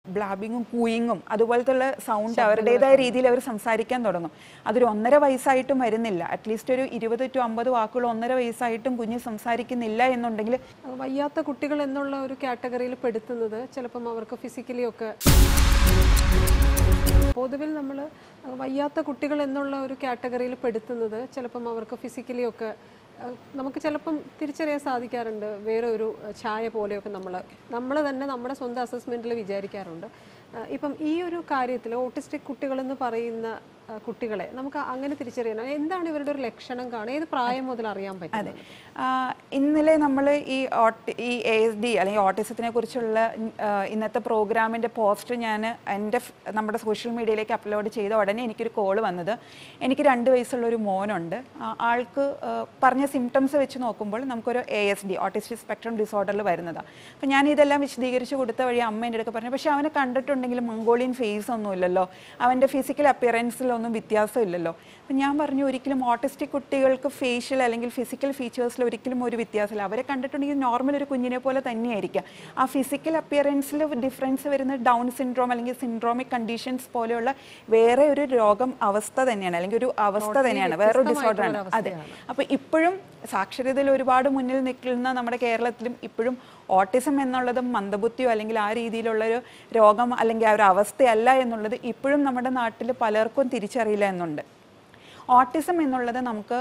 ബ്ലാബിങ്ങും കൂയിങ്ങും അതുപോലത്തുള്ള sound അവരുടേതായ രീതിയിൽ അവർ സംസാരിക്കാൻ തുടങ്ങും അതൊരു ഒന്നര വയസ്സായിട്ടും വരുന്നില്ല അറ്റ്ലീസ്റ്റ് ഒരു ഇരുപത് ടു അമ്പത് വാക്കുകൾ ഒന്നര വയസ്സായിട്ടും കുഞ്ഞ് സംസാരിക്കുന്നില്ല എന്നുണ്ടെങ്കിൽ അത് വയ്യാത്ത കുട്ടികൾ എന്നുള്ള ഒരു കാറ്റഗറിയിൽ പെടുത്തുന്നത് ചിലപ്പം അവർക്ക് ഫിസിക്കലി ഒക്കെ പൊതുവിൽ നമ്മൾ വയ്യാത്ത കുട്ടികൾ എന്നുള്ള ഒരു കാറ്റഗറിയിൽ പെടുത്തുന്നത് ചിലപ്പം അവർക്ക് ഫിസിക്കലി ഒക്കെ അഹ് നമുക്ക് ചിലപ്പം തിരിച്ചറിയാൻ സാധിക്കാറുണ്ട് വേറെ ഒരു അഹ് ഛായ പോലെയൊക്കെ നമ്മൾ നമ്മൾ തന്നെ നമ്മുടെ സ്വന്തം അസസ്മെൻറ്റിൽ വിചാരിക്കാറുണ്ട് അഹ് ഇപ്പം ഈ ഒരു കാര്യത്തിൽ ഓട്ടിസ്റ്റിക് കുട്ടികളെന്ന് പറയുന്ന അഹ് കുട്ടികളെ നമുക്ക് അങ്ങനെ തിരിച്ചറിയണം എന്താണ് ഇവരുടെ ഒരു ലക്ഷണം കാണുക ഏത് പ്രായം മുതൽ അറിയാൻ പറ്റും ആ, ഇന്നലെ നമ്മൾ ഈ ഓട്ടി ഈ എ എസ് ഡി അല്ലെങ്കിൽ ഓട്ടിസത്തിനെ കുറിച്ചുള്ള ആ, ഇന്നത്തെ പ്രോഗ്രാമിൻ്റെ പോസ്റ്റ് ഞാൻ എൻ്റെ ഫ്- നമ്മുടെ സോഷ്യൽ മീഡിയയിലേക്ക് അപ്ലോഡ് ചെയ്ത ഉടനെ എനിക്കൊരു കോൾ വന്നത് എനിക്ക് രണ്ട് വയസ്സുള്ള ഒരു മോനുണ്ട് ആ, ആൾക്ക് ആ, പറഞ്ഞ സിംറ്റംസ് വെച്ച് നോക്കുമ്പോൾ നമുക്കൊരു A S D autistic spectrum ഡിസോർഡറിൽ വരുന്നതാണ് അപ്പോൾ ഞാൻ ഇതെല്ലാം വിശദീകരിച്ച് കൊടുത്ത വഴി അമ്മ എൻ്റെ അടുത്ത് പറഞ്ഞു പക്ഷേ അവനെ കണ്ടിട്ടുണ്ടെങ്കിൽ മംഗോളിയൻ ഫേസ് ഒന്നും ഇല്ലല്ലോ അവൻ്റെ ഫിസിക്കൽ അപ്പിയറൻസിലൊന്നും വ്യത്യാസം ഇല്ലല്ലോ അപ്പം ഞാൻ പറഞ്ഞു ഒരിക്കലും ഓട്ടിസ്റ്റിക് കുട്ടികൾക്ക് ഫേഷ്യൽ അല്ലെങ്കിൽ ഫിസിക്കൽ ഫീച്ചേഴ്സിൽ ഒരിക്കലും ഒരു വ്യത്യാസമില്ല അവരെ കണ്ടിട്ടുണ്ടെങ്കിൽ നോർമൽ ഒരു കുഞ്ഞിനെ പോലെ തന്നെയായിരിക്കാം ആ ഫിസിക്കൽ അപ്പിയറൻസിൽ ഡിഫറൻസ് വരുന്ന ഡൗൺ സിൻഡ്രോം അല്ലെങ്കിൽ സിൻഡ്രോമിക് കണ്ടീഷൻസ് പോലെയുള്ള വേറെ ഒരു രോഗം അവസ്ഥ തന്നെയാണ് അല്ലെങ്കിൽ ഒരു അവസ്ഥ തന്നെയാണ് വേറൊരു ഡിസോർഡർ ആണ് അതെ അപ്പോൾ ഇപ്പോഴും സാക്ഷരതയിൽ ഒരുപാട് മുന്നിൽ നിൽക്കുന്ന നമ്മുടെ കേരളത്തിലും ഇപ്പോഴും ഓട്ടിസം എന്നുള്ളത് മന്ദബുദ്ധിയോ അല്ലെങ്കിൽ ആ രീതിയിലുള്ള ഒരു രോഗം അല്ലെങ്കിൽ ആ ഒരു അവസ്ഥയല്ല എന്നുള്ളത് ഇപ്പോഴും നമ്മുടെ നാട്ടിൽ പലർക്കും തിരിച്ചറിയില്ല എന്നുണ്ട് ഓട്ടിസം എന്നുള്ളത് നമുക്ക്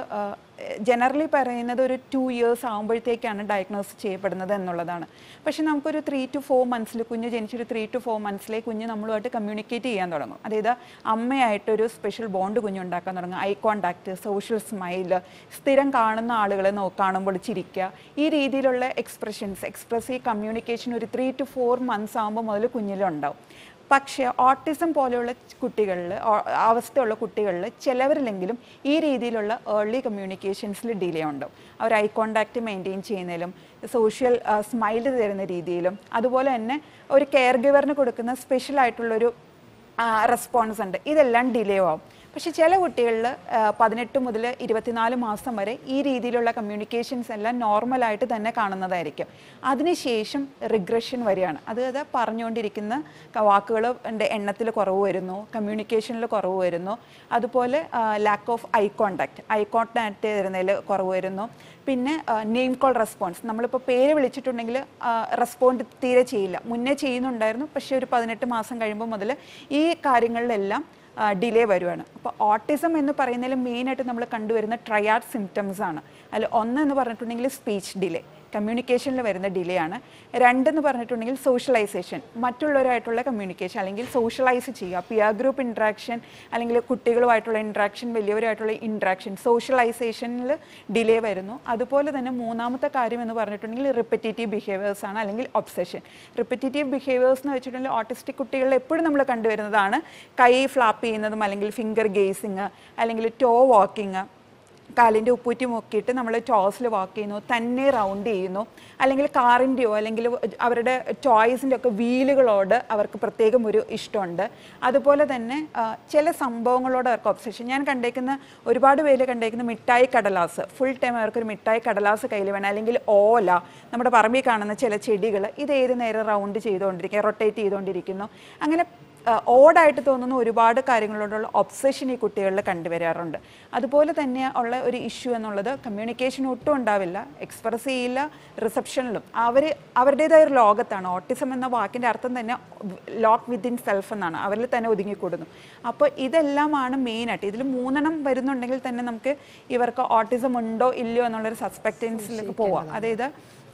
ജനറലി പറയുന്നത് ഒരു ടു ഇയേഴ്സ് ആകുമ്പോഴത്തേക്കാണ് ഡയഗ്നോസ് ചെയ്യപ്പെടുന്നത് എന്നുള്ളതാണ് പക്ഷെ നമുക്കൊരു ത്രീ ടു ഫോർ മന്ത്സിൽ കുഞ്ഞ് ജനിച്ചൊരു ത്രീ ടു ഫോർ മന്ത്സിലെ കുഞ്ഞ് നമ്മളുമായിട്ട് കമ്മ്യൂണിക്കേറ്റ് ചെയ്യാൻ തുടങ്ങും അതായത് അമ്മയായിട്ടൊരു സ്പെഷ്യൽ ബോണ്ട് കുഞ്ഞുണ്ടാക്കാൻ തുടങ്ങും ഐ കോണ്ടാക്ട് സോഷ്യൽ സ്മൈല് സ്ഥിരം കാണുന്ന ആളുകളെ നോ കാണുമ്പോൾ ചിരിക്കുക ഈ രീതിയിലുള്ള എക്സ്പ്രഷൻസ് എക്സ്പ്രസീവ് കമ്മ്യൂണിക്കേഷൻ ഒരു ത്രീ ടു ഫോർ മന്ത്സ് ആകുമ്പോൾ മുതൽ കുഞ്ഞിലുണ്ടാവും പക്ഷേ ഓട്ടിസം പോലെയുള്ള കുട്ടികളിൽ അവസ്ഥയുള്ള കുട്ടികളിൽ ചിലവരിലെങ്കിലും ഈ രീതിയിലുള്ള ഏർലി കമ്മ്യൂണിക്കേഷൻസിൽ ഡിലേ ഉണ്ടാവും അവർ ഐ കോണ്ടാക്റ്റ് മെയിൻറ്റെയിൻ ചെയ്യുന്നതിലും സോഷ്യൽ സ്മൈൽ തരുന്ന രീതിയിലും അതുപോലെ തന്നെ ഒരു കെയർ ഗിവറിന് കൊടുക്കുന്ന സ്പെഷ്യൽ ആയിട്ടുള്ളൊരു റെസ്പോൺസ് ഉണ്ട് ഇതെല്ലാം ഡിലേ ആവും പക്ഷേ ചില കുട്ടികളിൽ പതിനെട്ട് മുതൽ ഇരുപത്തിനാല് മാസം വരെ ഈ രീതിയിലുള്ള കമ്മ്യൂണിക്കേഷൻസ് എല്ലാം നോർമലായിട്ട് തന്നെ കാണുന്നതായിരിക്കും അതിനുശേഷം റിഗ്രഷൻ വരികയാണ് അത് അത് പറഞ്ഞുകൊണ്ടിരിക്കുന്ന വാക്കുകളുടെ എണ്ണത്തിൽ കുറവ് വരുന്നു കമ്മ്യൂണിക്കേഷനിൽ കുറവ് വരുന്നു അതുപോലെ lack of eye contact eye contact തരുന്നതിൽ കുറവ് വരുന്നു പിന്നെ നെയിം കോൾ റെസ്പോൺസ് നമ്മളിപ്പോൾ പേര് വിളിച്ചിട്ടുണ്ടെങ്കിൽ റെസ്പോണ്ട് തീരെ ചെയ്യില്ല മുന്നേ ചെയ്യുന്നുണ്ടായിരുന്നു പക്ഷേ ഒരു പതിനെട്ട് മാസം കഴിയുമ്പോൾ മുതൽ ഈ കാര്യങ്ങളിലെല്ലാം ഡിലേ വരുവാണ് അപ്പോൾ ഓട്ടിസം എന്ന് പറയുന്നതിൽ മെയിനായിട്ട് നമ്മൾ കണ്ടുവരുന്ന ട്രയാഡ് സിംറ്റംസ് ആണ് അതിൽ ഒന്ന് എന്ന് പറഞ്ഞിട്ടുണ്ടെങ്കിൽ സ്പീച്ച് ഡിലേ കമ്മ്യൂണിക്കേഷനിൽ വരുന്ന ഡിലേ ആണ് രണ്ടെന്ന് പറഞ്ഞിട്ടുണ്ടെങ്കിൽ സോഷ്യലൈസേഷൻ മറ്റുള്ളവരായിട്ടുള്ള കമ്മ്യൂണിക്കേഷൻ അല്ലെങ്കിൽ സോഷ്യലൈസ് ചെയ്യുക പിയർ ഗ്രൂപ്പ് ഇൻട്രാക്ഷൻ അല്ലെങ്കിൽ കുട്ടികളുമായിട്ടുള്ള ഇൻട്രാക്ഷൻ വലിയവരായിട്ടുള്ള ഇൻട്രാക്ഷൻ സോഷ്യലൈസേഷനിൽ ഡിലേ വരുന്നു അതുപോലെ തന്നെ മൂന്നാമത്തെ കാര്യം എന്ന് പറഞ്ഞിട്ടുണ്ടെങ്കിൽ റിപ്പറ്റേറ്റീവ് ബിഹേവിയേഴ്സ് ആണ് അല്ലെങ്കിൽ ഒബ്സെഷൻ റിപ്പറ്റേറ്റീവ് ബിഹേവിയേഴ്സ് എന്ന് വെച്ചിട്ടുണ്ടെങ്കിൽ ഓട്ടിസ്റ്റിക് കുട്ടികളിൽ എപ്പോഴും നമ്മൾ കണ്ടുവരുന്നതാണ് കൈ ഫ്ലാപ്പ് ചെയ്യുന്നതും അല്ലെങ്കിൽ ഫിംഗർ ഗേസിങ് അല്ലെങ്കിൽ ടോ വാക്കിങ് കാലിൻ്റെ ഉപ്പൂറ്റി മുക്കിയിട്ട് നമ്മൾ ടോസിൽ വാക്ക് ചെയ്യുന്നു തന്നെ റൗണ്ട് ചെയ്യുന്നു അല്ലെങ്കിൽ കാറിൻ്റെയോ അല്ലെങ്കിൽ അവരുടെ ടോയ്സിൻ്റെ ഒക്കെ വീലുകളോട് അവർക്ക് പ്രത്യേകം ഒരു ഇഷ്ടമുണ്ട് അതുപോലെ തന്നെ ആ, ചില സംഭവങ്ങളോട് അവർക്ക് ഒബ്സെഷൻ ഞാൻ കണ്ടേക്കുന്ന ഒരുപാട് പേര് കണ്ടേക്കുന്ന മിഠായി കടലാസ് ഫുൾ ടൈം അവർക്കൊരു മിഠായി കടലാസ് കയ്യിൽ വേണം അല്ലെങ്കിൽ ഓല നമ്മുടെ പറമ്പിൽ കാണുന്ന ചില ചെടികൾ ഇത് ഏത് നേരം റൗണ്ട് ചെയ്തുകൊണ്ടിരിക്കുക റൊട്ടേറ്റ് ചെയ്തുകൊണ്ടിരിക്കുന്നു അങ്ങനെ ഓടായിട്ട് തോന്നുന്ന ഒരുപാട് കാര്യങ്ങളോടുള്ള ഒബ്സഷൻ ഈ കുട്ടികളിൽ കണ്ടുവരാറുണ്ട് അതുപോലെ തന്നെ ഉള്ള ഒരു ഇഷ്യൂ എന്നുള്ളത് കമ്മ്യൂണിക്കേഷൻ ഒട്ടും ഉണ്ടാവില്ല എക്സ്പ്രസ് ചെയ്യില്ല റിസപ്ഷനിലും അവർ അവരുടേതായ ഒരു ലോകത്താണ് ഓട്ടിസം എന്ന വാക്കിൻ്റെ അർത്ഥം തന്നെ ലോക്ക് വിത്തിൻ സെൽഫ് എന്നാണ് അവരിൽ തന്നെ ഒതുങ്ങിക്കൂടുന്നു അപ്പോൾ ഇതെല്ലാമാണ് മെയിനായിട്ട് ഇതിൽ മൂന്നെണ്ണം വരുന്നുണ്ടെങ്കിൽ തന്നെ നമുക്ക് ഇവർക്ക് ഓട്ടിസം ഉണ്ടോ ഇല്ലയോ എന്നുള്ളൊരു സസ്പെക്റ്റൻസിലേക്ക് പോവാം അതായത്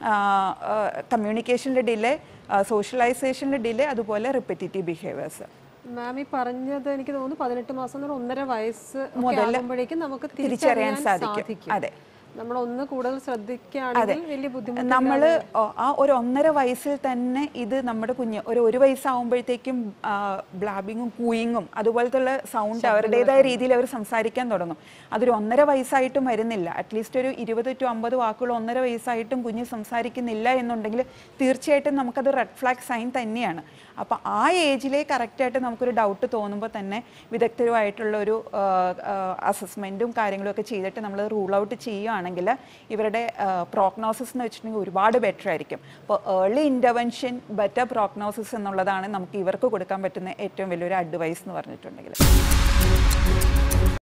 കമ്മ്യൂണിക്കേഷനിൽ ഡിലേ സോഷ്യലൈസേഷനിൽ ഡിലേ അതുപോലെ റിപ്പറ്റേറ്റീവ് ബിഹേവിയേഴ്സ് മാം ഈ പറഞ്ഞത് എനിക്ക് തോന്നുന്നു പതിനെട്ട് മാസം എന്ന് പറഞ്ഞാൽ ഒന്നര വയസ്സ് ഒക്കെ മുതൽ ആകുമ്പോഴേക്കും നമുക്ക് തിരിച്ചറിയാൻ തിരിച്ചറിയാൻ സാധിക്കും. അതെ. നമ്മൾ ഒന്ന് കൂടുതൽ ശ്രദ്ധിക്കുകയാണെങ്കിൽ വലിയ ബുദ്ധിമുട്ട് നമ്മൾ ആ ഒരു ഒന്നര വയസ്സിൽ തന്നെ ഇത് നമ്മുടെ കുഞ്ഞ് ഒരു ഒരു വയസ്സാവുമ്പോഴത്തേക്കും ബ്ലാബിങ്ങും കൂയിങ്ങും അതുപോലത്തുള്ള സൗണ്ട് അവരുടേതായ രീതിയിൽ അവർ സംസാരിക്കാൻ തുടങ്ങും അതൊരു ഒന്നര വയസ്സായിട്ടും വരുന്നില്ല അറ്റ്ലീസ്റ്റ് ഒരു ഇരുപത് ടു അമ്പത് വാക്കുകൾ ഒന്നര വയസ്സായിട്ടും കുഞ്ഞ് സംസാരിക്കുന്നില്ല എന്നുണ്ടെങ്കിൽ തീർച്ചയായിട്ടും നമുക്കത് റെഡ് ഫ്ലാഗ് സൈൻ തന്നെയാണ് അപ്പോൾ ആ ഏജിലെ കറക്റ്റായിട്ട് നമുക്കൊരു ഡൗട്ട് തോന്നുമ്പോൾ തന്നെ വിദഗ്ധരുമായിട്ടുള്ള ഒരു അസസ്മെൻറ്റും കാര്യങ്ങളും ഒക്കെ ചെയ്തിട്ട് നമ്മൾ റൂൾ ഔട്ട് ചെയ്യുകയാണെങ്കിൽ ചെയ്യുകയാണെങ്കിൽ ഇവരുടെ പ്രോഗ്നോസിസ് എന്ന് വെച്ചിട്ടുണ്ടെങ്കിൽ ഒരുപാട് ബെറ്റർ ആയിരിക്കും അപ്പോൾ ഏർലി ഇൻ്റർവെൻഷൻ ബെറ്റർ പ്രോഗ്നോസിസ് എന്നുള്ളതാണ് നമുക്ക് ഇവർക്ക് കൊടുക്കാൻ പറ്റുന്ന ഏറ്റവും വലിയൊരു അഡ്വൈസ് എന്ന് പറഞ്ഞിട്ടുണ്ടെങ്കിൽ